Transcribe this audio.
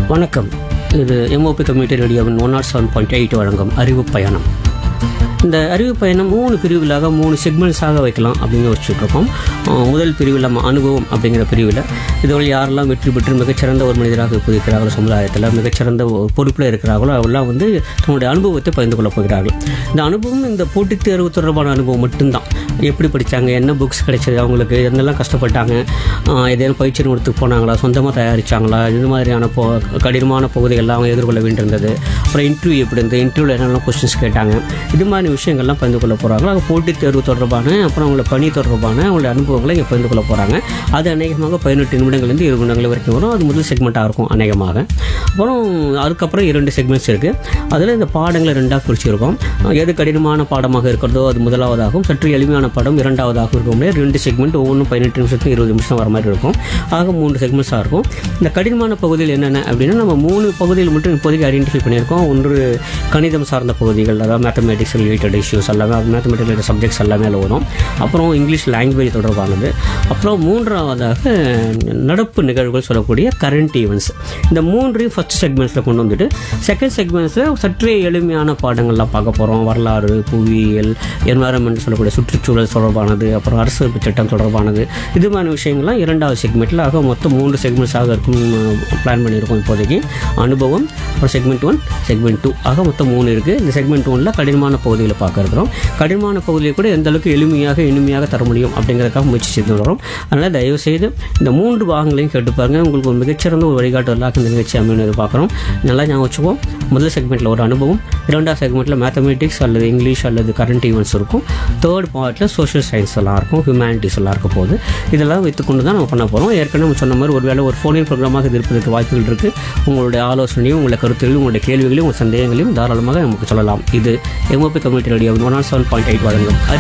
வணக்கம் இது MOP community ரேடியோவின் one nought seven point eight வழங்கும் அறிவு பயணம் இந்த அறிவு பயணம் மூணு பிரிவுகளாக மூணு செக்மெண்ட்ஸாக வைக்கலாம் அப்படின்னு யோசிச்சுட்டு இருக்கோம் அஹ் முதல் பிரிவில் நம்ம அனுபவம் அப்படிங்கிற பிரிவில் இதோட யாரெல்லாம் வெற்றி பெற்று மிகச்சிறந்த ஒரு மனிதராக இப்போ இருக்கிறார்களோ சமுதாயத்தில் மிகச்சிறந்த ஒரு பொறுப்பில் இருக்கிறார்களோ அவெல்லாம் வந்து தன்னுடைய அனுபவத்தை பகிர்ந்து கொள்ளப் போகிறார்கள் இந்த அனுபவம் இந்த போட்டித் தேர்வு தொடர்பான அனுபவம் மட்டும்தான் எப்படி படித்தாங்க என்ன புக்ஸ் கிடைச்சது அவங்களுக்கு என்னெல்லாம் கஷ்டப்பட்டாங்க ஆஹ் ஏதேனும் பயிற்சி நிறுவனத்துக்கு போனாங்களா சொந்தமாக தயாரிச்சாங்களா இது மாதிரியான போ கடினமான பகுதிகள்லாம் அவங்க எதிர்கொள்ள வேண்டியிருந்தது அப்புறம் இன்டர்வியூ எப்படி இருந்தது இன்டர்வியூவில் என்னெல்லாம் கொஸ்டின்ஸ் கேட்டாங்க இது மாதிரி விஷயங்கள்லாம் பகிர்ந்து கொள்ள போகிறாங்க அவங்க போட்டித் தேர்வு தொடர்பான அப்புறம் அவங்கள பணி தொடர்பான அவங்களோட அனுபவங்களை இங்கே பகிர்ந்து கொள்ள போகிறாங்க அது அநேகமாக பதினெட்டு நிமிடங்கள்லேருந்து இருபது நிமிடங்கள் வரைக்கும் வரும் அது முதல் செக்மெண்ட்டாக இருக்கும் அநேகமாக அப்புறம் அதுக்கப்புறம் இரண்டு செக்மெண்ட்ஸ் இருக்குது அதில் இந்த பாடங்களை ரெண்டாக பிரிச்சிருக்கோம் எது கடினமான பாடமாக இருக்கிறதோ அது முதலாவதாகவும் சற்று எளிமையான பாடம் இரண்டாவதாக இருக்கும் ரெண்டு செக்மெண்ட் ஒவ்வொன்றும் பதினெட்டு நிமிஷத்துக்கு இருபது நிமிஷம் வர மாதிரி இருக்கும் ஆக மூன்று செக்மெண்ட்ஸாக இருக்கும் இந்த கடினமான பகுதியில் என்னென்ன அப்படின்னா நம்ம மூணு பகுதியில் மட்டும் இப்போதைக்கு ஐடென்டிஃபை பண்ணியிருக்கோம் ஒன்று கணிதம் சார்ந்த பகுதிகள் அதாவது மேத்தமேட்டிக்ஸ் ரிலேட்டட் இஷ்யூஸ் எல்லாமே மேத்தமெட்டிக்ஸ் ரிலேட்டட் சப்ஜெக்ட்ஸ் எல்லாமே அதில் வரும் அப்புறம் இங்கிலீஷ் லாங்குவேஜ் தொடர்பானது அப்புறம் மூன்றாவதாக நடப்பு நிகழ்வுகள் சொல்லக்கூடிய கரண்ட் ஈவெண்ட்ஸ் இந்த மூன்றையும் ஃபர்ஸ்ட் செக்மெண்ட்ஸில் கொண்டு வந்துட்டு செகண்ட் செக்மெண்ட்ஸில் சற்றே எளிமையான பாடங்கள்லாம் பார்க்க போகிறோம் வரலாறு புவியியல் என்வாரன்மெண்ட் சொல்லக்கூடிய சுற்றுச்சூழல் தொடர்பானது அப்புறம் அரசு சட்டம் தொடர்பானது இது மாதிரி விஷயங்கள்லாம் இரண்டாவது செக்மெண்ட்டில் ஆக மொத்தம் மூன்று செக்மெண்ட்ஸாக இருக்கும் பிளான் பண்ணியிருக்கோம் இப்போதைக்கு அனுபவம் அப்புறம் செக்மெண்ட் ஒன் செக்மெண்ட் டூ ஆக மொத்தம் மூணு இருக்குது இந்த செக்மெண்ட் ஒன்ல கடினமான பகுதியில் பார்க்க இருக்கிறோம் கடினமான பகுதியை கூட எந்த அளவுக்கு எளிமையாக இனிமையாக தர முடியும் அப்படிங்கிறதுக்காக முயற்சி செய்து வரோம் அதனால் தயவு செய்து இந்த மூன்று பாகங்களையும் கேட்டு பாருங்க உங்களுக்கு ஒரு மிகச்சிறந்த ஒரு வழிகாட்டுதலாக இந்த நிகழ்ச்சி அமையும் எதிர்பார்க்குறோம் நல்லா ஞாபகம் வச்சுக்குவோம் முதல் செக்மெண்ட்டில் ஒரு அனுபவம் இரண்டாவது செக்மெண்ட்டில் மேத்தமெட்டிக்ஸ் அல்லது இங்கிலீஷ் அல்லது கரண்ட் ஈவெண்ட்ஸ் இருக்கும் தேர்ட் பார்ட்டில் சோஷியல் சயின்ஸ் எல்லாம் இருக்கும் ஹியூமனிட்டிஸ் எல்லாம் இருக்க போகுது இதெல்லாம் வைத்துக்கொண்டு தான் நம்ம பண்ண போகிறோம் ஏற்கனவே நம்ம சொன்ன மாதிரி ஒருவேளை ஒரு ஃபோனின் ப்ரோக்ராமாக இது இருப்பதற்கு வாய்ப்புகள் இருக்குது உங்களுடைய ஆலோசனையும் உங்களுடைய கருத்துகளையும் உங்களுடைய கேள்விகளையும் உங்கள் சந்தேகங்களையும் தாராளமாக நமக்கு சொல்லலாம் இது MOP community radio one seven point eight வழங்கும்